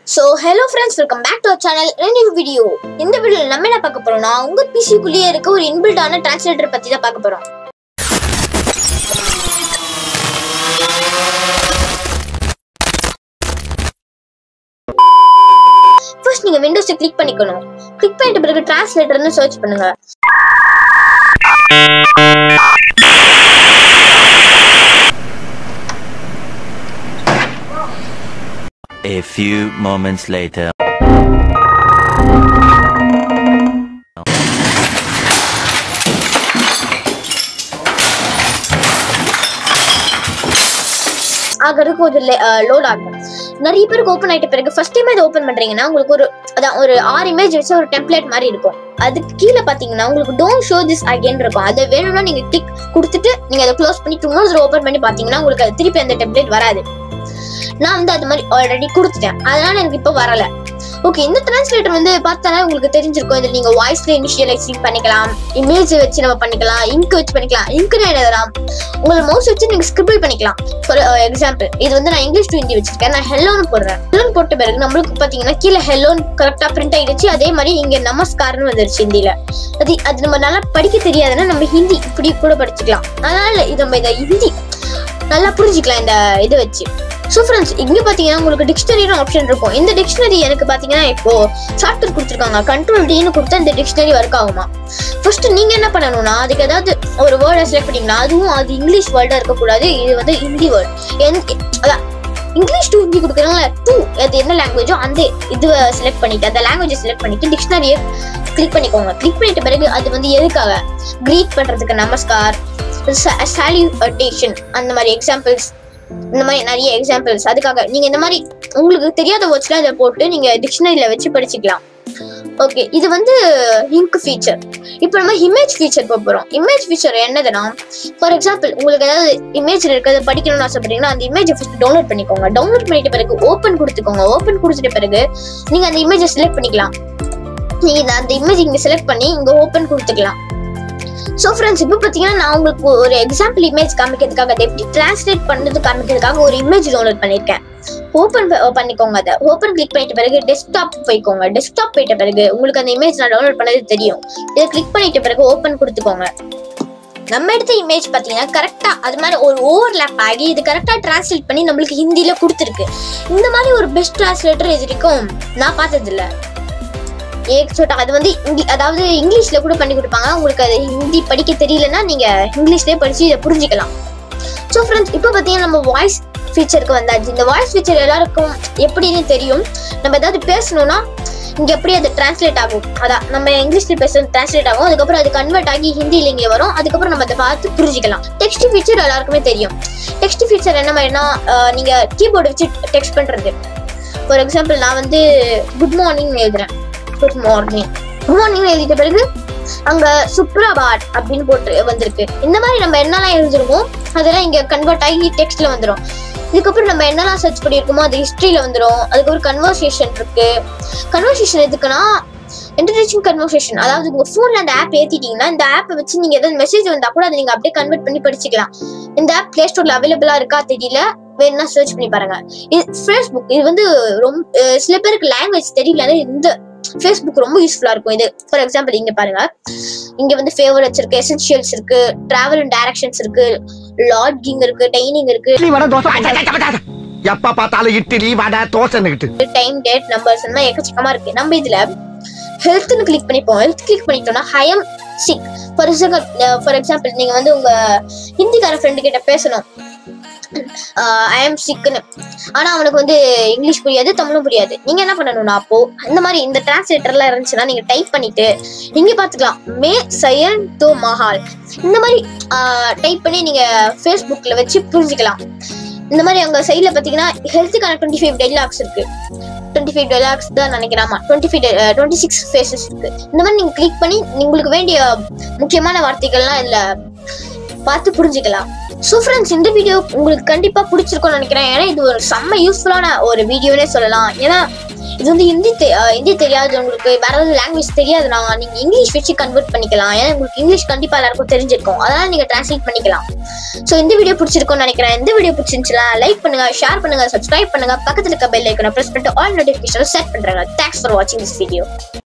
So hello friends welcome back to channel ரெண்டு video இந்த வீடியோவில் நம்ம என்ன பார்க்க போறோம்னா உங்க பிசிக்குள்ளேயே இருக்க ஒரு இன்பில்டான டிரான்ஸ்லேட்டர் பத்தி தான் பார்க்க போறோம் ஃபர்ஸ்ட் நீங்க விண்டோஸை கிளிக் பண்ணிக்கணும் கிளிக் பண்ணிட்ட பிறகு டிரான்ஸ்லேட்டர்னு சர்ச் பண்ணுங்க A few moments later. ஆகிறதுக்கு ஒரு லோட் ஆகும் நிறைய பேருக்கு ஓப்பன் ஆயிட்ட பிறகு ஃபர்ஸ்ட் டைம் இதை ஓப்பன் பண்றீங்கன்னா உங்களுக்கு ஒரு அதான் ஒரு ஆறு இமேஜ் வச்சு ஒரு டெம்ப்ளேட் மாதிரி இருக்கும் அதுக்கு கீழே பாத்தீங்கன்னா உங்களுக்கு டோன்ட் ஷோ திஸ் அகைன் இருக்கும் அதை வேணும்னா நீங்க டிக் கொடுத்துட்டு நீங்க அதை க்ளோஸ் பண்ணி இன்னொரு ஓப்பன் பண்ணி பாத்தீங்கன்னா உங்களுக்கு அது திருப்பி அந்த டெம்ப்ளேட் வராது நான் வந்து அது மாதிரி ஆல்ரெடி கொடுத்துட்டேன் அதனால எனக்கு இப்போ வரல ஓகே இந்த டிரான்ஸ்லேட்டர் வந்து பார்த்தாலே உங்களுக்கு தெரிஞ்சிருக்கும் இதில் நீங்க வாய்ஸ்ல இனிஷியலைசிங் பண்ணிக்கலாம் இமேஜ் வச்சு நம்ம பண்ணிக்கலாம் இங்க் வச்சு பண்ணிக்கலாம் இங்க்னு எழுதலாம் உங்களோட மவுஸ் வச்சு நீங்க ஸ்கிரிபிள் பண்ணிக்கலாம் ஃபார் எக்ஸாம்பிள் இது வந்து நான் இங்கிலீஷ் டு ஹிந்தி வச்சிருக்கேன் நான் ஹெல்லோன்னு போடுறேன் ஹெல்லோன்னு போட்ட பிறகு நம்மளுக்கு பாத்தீங்கன்னா கீழே ஹெல்லோன் கரெக்டா பிரிண்ட் ஆயிடுச்சு அதே மாதிரி இங்க நமஸ்கார்னு வந்துருச்சு ஹிந்தியில அது அது நம்ம நல்லா படிக்க தெரியாதுன்னா நம்ம ஹிந்தி இப்படி கூட படிச்சுக்கலாம் அதனால இது நம்ம இதை ஹிந்தி நல்லா புரிஞ்சுக்கலாம் இந்த இது வச்சு ஸோ ஃப்ரெண்ட்ஸ் இங்க பாத்தீங்கன்னா உங்களுக்கு டிக்ஷனரின்னு ஆப்ஷன் இருக்கும் இந்த டிக்ஷனரி எனக்கு பாத்தீங்கன்னா இப்போ ஷார்ட்கட் கொடுத்துருக்காங்க கண்ட்ரோல் டின்னு கொடுத்தா இந்த டிக்ஷனரி ஒர்க் ஆகுமா ஃபர்ஸ்ட் நீங்க என்ன பண்ணணும்னா அதுக்கு ஏதாவது ஒரு வேர்டை செலக்ட் பண்ணீங்கன்னா அதுவும் அது இங்கிலீஷ் வேர்டா இருக்கக்கூடாது இது வந்து ஹிந்தி வேர்ட் அதான் இங்கிலீஷ் டு ஹிந்தி கொடுக்குறாங்களா டூ அது என்ன லாங்குவேஜோ அந்த இதுவை செலக்ட் பண்ணிட்டு அந்த லாங்குவேஜை செலக்ட் பண்ணிட்டு டிக்ஷனரியை கிளிக் பண்ணிக்கோங்க கிளிக் பண்ணிட்ட பிறகு அது வந்து எதுக்காக கிரீட் பண்றதுக்கு நமஸ்கார் சாலியூட்டேஷன் அந்த மாதிரி எக்ஸாம்பிள்ஸ் இந்த மாதிரி நிறைய எக்ஸாம்பிள்ஸ் அதுக்காக நீங்க இந்த மாதிரி உங்களுக்கு தெரியாத வேர்ட்ஸ்லாம் இதை போட்டு நீங்க டிக்ஷனரியில வச்சு படிச்சுக்கலாம் ஓகே இது வந்து இங்க் ஃபீச்சர் இப்போ நம்ம இமேஜ் ஃபீச்சர் போக போறோம் இமேஜ் ஃபீச்சர் என்னதுன்னா ஃபார் எக்ஸாம்பிள் உங்களுக்கு ஏதாவது இமேஜ் இருக்கிறத படிக்கணும்னு ஆசைப்படுறீங்கன்னா அந்த இமேஜை ஃபர்ஸ்ட் டவுன்லோட் பண்ணிக்கோங்க டவுன்லோட் பண்ணிட்ட பிறகு ஓப்பன் கொடுத்துக்கோங்க ஓப்பன் கொடுத்துட்ட பிறகு நீங்க அந்த இமேஜை செலக்ட் பண்ணிக்கலாம் நீங்க இந்த- அந்த இமேஜ் இங்க செலக்ட் பண்ணி இங்க ஓப்பன் கொடுத்துக்கலாம் ஸோ ஃப்ரெண்ட்ஸ் இப்போ பார்த்தீங்கன்னா நான் உங்களுக்கு ஒரு எக்ஸாம்பிள் இமேஜ் காமிக்கிறதுக்காக அதை எப்படி டிரான்ஸ்லேட் பண்ணது காமிக்கிறதுக்காக ஒரு இமேஜ் டவுன்லோட் பண்ணியிருக்கேன் ஓப்பன் பண்ணிக்கோங்க அதை ஓப்பன் கிளிக் பண்ணிட்ட பிறகு டெஸ்க்டாப் போய்க்கோங்க டெஸ்க்டாப் போயிட்ட பிறகு உங்களுக்கு அந்த இமேஜ் நான் டவுன்லோட் பண்ணது தெரியும் இதை கிளிக் பண்ணிட்ட பிறகு ஓப்பன் கொடுத்துக்கோங்க நம்ம எடுத்த இமேஜ் பார்த்தீங்கன்னா கரெக்டாக அது மாதிரி ஒரு ஓவர்லேப் ஆகி இது கரெக்டாக டிரான்ஸ்லேட் பண்ணி நம்மளுக்கு ஹிந்தியில் கொடுத்துருக்கு இந்த மாதிரி ஒரு பெஸ்ட் டிரான்ஸ்லேட்டர் இது வரைக்கும் நான் பார்த்ததில்ல ஏக் சோட்டா அது வந்து இங்கி- அதாவது இங்கிலீஷ்ல கூட பண்ணி கொடுப்பாங்க உங்களுக்கு அது ஹிந்தி படிக்க தெரியலன்னா நீங்க இங்கிலீஷ்லயே படிச்சு இதை புரிஞ்சுக்கலாம் ஸோ ஃப்ரெண்ட்ஸ் இப்போ பார்த்தீங்கன்னா நம்ம வாய்ஸ் ஃபீச்சருக்கு வந்தாச்சு இந்த வாய்ஸ் ஃபீச்சர் எல்லாருக்கும் எப்படின்னு தெரியும் நம்ம ஏதாவது பேசணும்னா இங்க எப்படி அது டிரான்ஸ்லேட் ஆகும் அதான் நம்ம இங்கிலீஷ்ல பேசுறது டிரான்ஸ்லேட் ஆகும் அதுக்கப்புறம் அது கன்வெர்ட் ஆகி ஹிந்தியில இங்க வரும் அதுக்கப்புறம் நம்ம அதை பார்த்து புரிஞ்சுக்கலாம் டெக்ஸ்ட் ஃபீச்சர் எல்லாருக்குமே தெரியும் டெக்ஸ்ட் ஃபீச்சர் என்ன மாதிரினா அஹ், நீங்க கீபோர்டு வச்சு டெக்ஸ்ட் பண்றது ஃபார் எக்ஸாம்பிள் நான் வந்து குட் மார்னிங் எழுதுறேன் குட் மார்னிங் குட் மார்னிங் எழுதிட்ட பிறகு அங்க சுப்ரபாட் அப்படின்னு போட்டு வந்திருக்கு இந்த மாதிரி நம்ம என்னெல்லாம் எழுதிருமோ அதெல்லாம் இங்க கன்வெர்ட் ஆகி டெக்ஸ்ட்ல வந்துரும் இதுக்கப்புறம் நம்ம என்னெல்லாம் சர்ச் பண்ணியிருக்கோமோ அது ஹிஸ்டரியில வந்துரும் அதுக்கப்புறம் கன்வர்சேஷன் இருக்கு கன்வர்சேஷன் எதுக்குன்னா என்டர்டேஷன் கன்வர்சேஷன் அதாவது உங்க போன்ல அந்த ஆப் ஏத்திட்டீங்கன்னா இந்த ஆப்பை வச்சு நீங்க ஏதாவது மெசேஜ் வந்தா கூட அதை நீங்க அப்படியே கன்வெர்ட் பண்ணி படிச்சுக்கலாம் இந்த ஆப் பிளே ஸ்டோர்ல அவைலபிளா இருக்கா தெரியல வேணும்னா சர்ச் பண்ணி பாருங்க இது ஃபேஸ்புக் இது வந்து ரொம்ப அஹ் சில பேருக்கு லாங்குவேஜ் தெரியல இந்த ஃபேஸ்புக் ரொம்ப யூஸ்ஃபுல்லா இருக்கும் இது ஃபார் எக்ஸாம்பிள் இங்க பாருங்க இங்க வந்து ஃபேவரட்ஸ் இருக்கு எசென்ஷியல்ஸ் இருக்கு டிராவல் அண்ட் டைரக்ஷன்ஸ் இருக்கு லாட்கிங் இருக்கு டைனிங் இருக்கு இட்லி வடை தோசை அட, அட, அட, அட. எப்ப பார்த்தாலும் இட்லி வடை தோசைன்னுகிட்டு டைம் டேட் நம்பர்ஸ் அந்த மாதிரி எக்கச்சக்கமா இருக்கு நம்ம இதுல ஹெல்த்னு கிளிக் பண்ணிப்போம் ஹெல்த் கிளிக் பண்ணிட்டோம்னா I am sick for for example நீங்க வந்து உங்க ஹிந்திக்கார ஃப்ரெண்டு கிட்ட பேசணும் ஐ எம் சிக்னு ஆனா அவனுக்கு வந்து இங்கிலீஷ் புரியாது தமிழும் புரியாது நீங்க என்ன பண்ணணும்னா அப்போ இந்த மாதிரி இந்த டிரான்ஸ்லேட்டர்லாம் இருந்துச்சுன்னா நீங்க டைப் பண்ணிட்டு நீங்க பாத்துக்கலாம் மே சயன் தோ மஹால் இந்த மாதிரி டைப் பண்ணி நீங்க ஃபேஸ்புக்ல வச்சு புரிஞ்சுக்கலாம் இந்த மாதிரி அவங்க சைட்ல பாத்தீங்கன்னா ஹெல்த்துக்கான டுவெண்ட்டி ஃபைவ் டைலாக்ஸ் இருக்கு டுவெண்ட்டி ஃபைவ் டைலாக்ஸ் தான் நினைக்கிறேன் twenty five twenty six phases இருக்கு இந்த மாதிரி நீங்க கிளிக் பண்ணி உங்களுக்கு வேண்டிய முக்கியமான வார்த்தைகள்லாம் இதுல பார்த்து புரிஞ்சுக்கலாம் ஸோ ஃப்ரெண்ட்ஸ் இந்த வீடியோ உங்களுக்கு கண்டிப்பா பிடிச்சிருக்கும்னு நினைக்கிறேன் ஏன்னா இது ஒரு செம்ம யூஸ்ஃபுல்லான ஒரு வீடியோனே சொல்லலாம் ஏன்னா இது வந்து ஹிந்தி தெ- அஹ் ஹிந்தி தெரியாது உங்களுக்கு வேற ஏதாவது லாங்குவேஜ் தெரியாதுன்னா நீங்க இங்கிலீஷ் வச்சு கன்வெர்ட் பண்ணிக்கலாம் ஏன்னா உங்களுக்கு இங்கிலீஷ் கண்டிப்பா எல்லாருக்கும் தெரிஞ்சிருக்கும் அதனால நீங்க டிரான்ஸ்லேட் பண்ணிக்கலாம் ஸோ இந்த வீடியோ பிடிச்சிருக்கும்னு நினைக்கிறேன் இந்த வீடியோ பிடிச்சிருந்துச்சுன்னா லைக் பண்ணுங்க ஷேர் பண்ணுங்க சப்ஸ்கிரைப் பண்ணுங்க பக்கத்துல இருக்க பெல் ஐக்கனை பிரஸ் பண்ணிட்டு ஆல் நோட்டிஃபிகேஷன் செட் பண்றாங்க தேங்க்ஸ் ஃபார் வாட்சிங் திஸ் வீடியோ